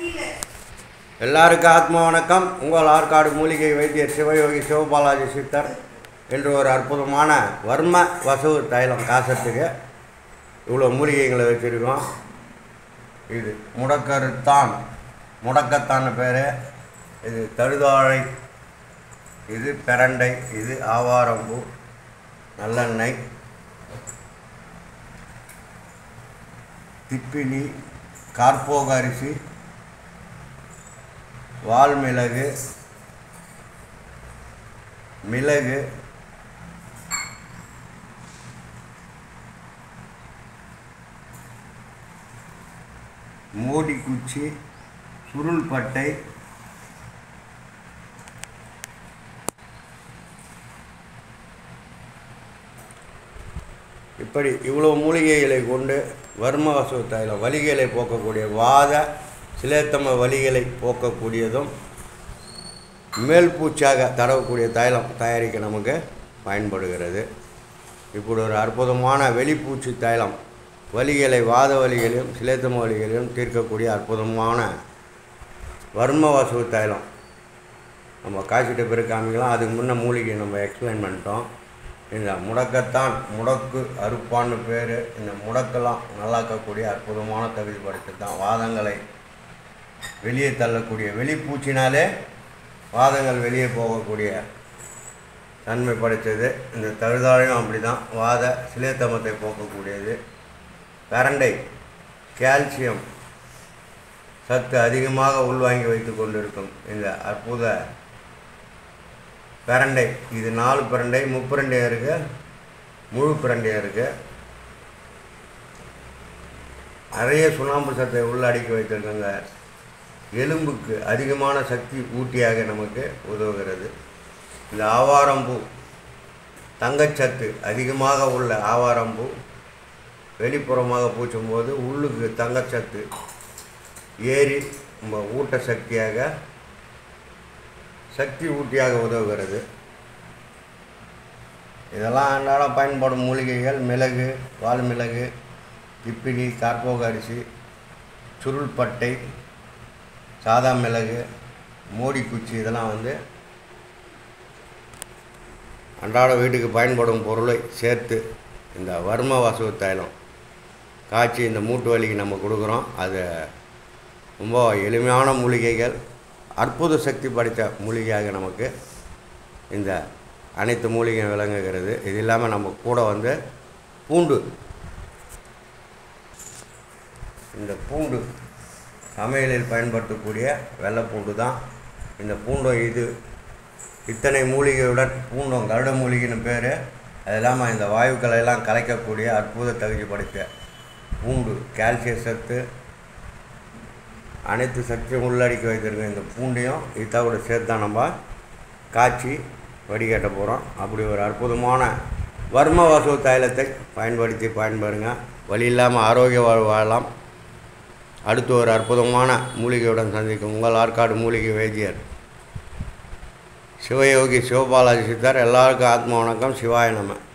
எல்லாருக்கும் ஆத்ம வணக்கம் உங்கள் ஆற்காடு மூலிகை வைத்தியர் சிவயோகி சிவபாலாஜி சித்தர் என்று ஒரு அற்புதமான வர்ம வசவு தைலம் காசத்துக்கு இவ்வளோ மூலிகைகளை வச்சுருக்கோம் இது முடக்கருத்தான் முடக்கத்தான் பேர் இது தழுதாழை இது பிரண்டை இது ஆவாரம்பூ நல்லெண்ணெய் திப்பிலி கார்போக அரிசி வால்மிளகு மிளகு மோடிக்குச்சி சுருள்பட்டை இப்படி இவ்வளோ மூலிகைகளை கொண்டு வர்மவசு தைலம் வலிகளை போக்கக்கூடிய வாத சிலேத்தம வலிகளை போக்கக்கூடியதும் மேல் பூச்சாக தடவக்கூடிய தைலம் தயாரிக்க நமக்கு பயன்படுகிறது இப்படி ஒரு அற்புதமான வெளிப்பூச்சி தைலம் வலிகளை வாத வலிகளையும் சிலேத்தம வலிகளையும் தீர்க்கக்கூடிய அற்புதமான வர்மவசு தைலம் நம்ம காய்ச்சிட்ட பிறகு காமிக்கலாம் அதுக்கு முன்னே மூலிகை நம்ம எக்ஸ்பிளைன் பண்ணிட்டோம் இந்த முடக்கத்தான் முடக்கு அறுப்பான்னு பேர் இந்த முடக்கெல்லாம் நல்லாக்கக்கூடிய அற்புதமான தகுதி படைத்தது தான் வாதங்களை வெளியே தள்ளக்கூடிய வெளிப்பூச்சினாலே வாதங்கள் வெளியே போகக்கூடிய தன்மை படைத்தது இந்த தழுதாழையும் அப்படி தான் வாத சிலேத்தமத்தை போக்கக்கூடியது கரண்டை கால்சியம் சத்து அதிகமாக உள்வாங்கி வைத்து கொண்டிருக்கும் இந்த அற்புத பிரண்டை இது நாலு பிரண்டை முப்பிரண்டையும் இருக்கு முழு பிரண்டையும் இருக்கு நிறைய சுண்ணாம்பு சத்தை உள்ளடக்கி வைத்திருக்கங்க எலும்புக்கு அதிகமான சக்தி ஊட்டியாக நமக்கு உதவுகிறது இந்த ஆவாரம்பூ தங்கச்சத்து அதிகமாக உள்ள ஆவாரம்பூ வெளிப்புறமாக பூச்சும்போது உள்ளுக்கு தங்கச்சத்து ஏறி நம்ம ஊட்ட சக்தியாக சக்தி ஊட்டியாக உதவுகிறது இதெல்லாம் அன்றாடம் பயன்படும் மூலிகைகள் மிளகு வால்மிளகு திப்பிலி கார்போக அரிசி சுருள்பட்டை சாதா மிளகு மோடிக்குச்சி இதெல்லாம் வந்து அன்றாட வீட்டுக்கு பயன்படும் பொருளை சேர்த்து இந்த வர்ம வசவு தைலம் காய்ச்சி இந்த மூட்டு வலிக்கு நம்ம கொடுக்குறோம் அது ரொம்ப எளிமையான மூலிகைகள் அற்புத சக்தி படைத்த மூலிகையாக நமக்கு இந்த அனைத்து மூலிகை விளங்குகிறது இது இல்லாமல் நம்ம கூட வந்து பூண்டு இந்த பூண்டு சமையலில் பயன்படுத்தக்கூடிய வெள்ளைப்பூண்டு தான் இந்த பூண்டும் இது இத்தனை மூலிகையுடன் பூண்டும் கருட மூலிகைன்னு பேர் அது இல்லாமல் இந்த வாயுக்களை எல்லாம் கலைக்கக்கூடிய அற்புத தகுதி படைத்த பூண்டு கால்சிய சத்து அனைத்து சக்தியும் உள்ளடக்கி வைத்திருக்க இந்த பூண்டையும் இதோட சேர்த்து தான் நம்ம காய்ச்சி வடிகட்ட போகிறோம் அப்படி ஒரு அற்புதமான வர்ம வசு தைலத்தை பயன்படுத்தி பயன்பெறுங்க வழி இல்லாமல் ஆரோக்கிய வாழ் வாழலாம் அடுத்து ஒரு அற்புதமான மூலிகையுடன் சந்திக்கும் உங்கள் ஆற்காடு மூலிகை வைத்தியர் சிவயோகி சிவபாலாஜி சித்தர் எல்லாருக்கும் ஆத்ம வணக்கம் சிவாய நம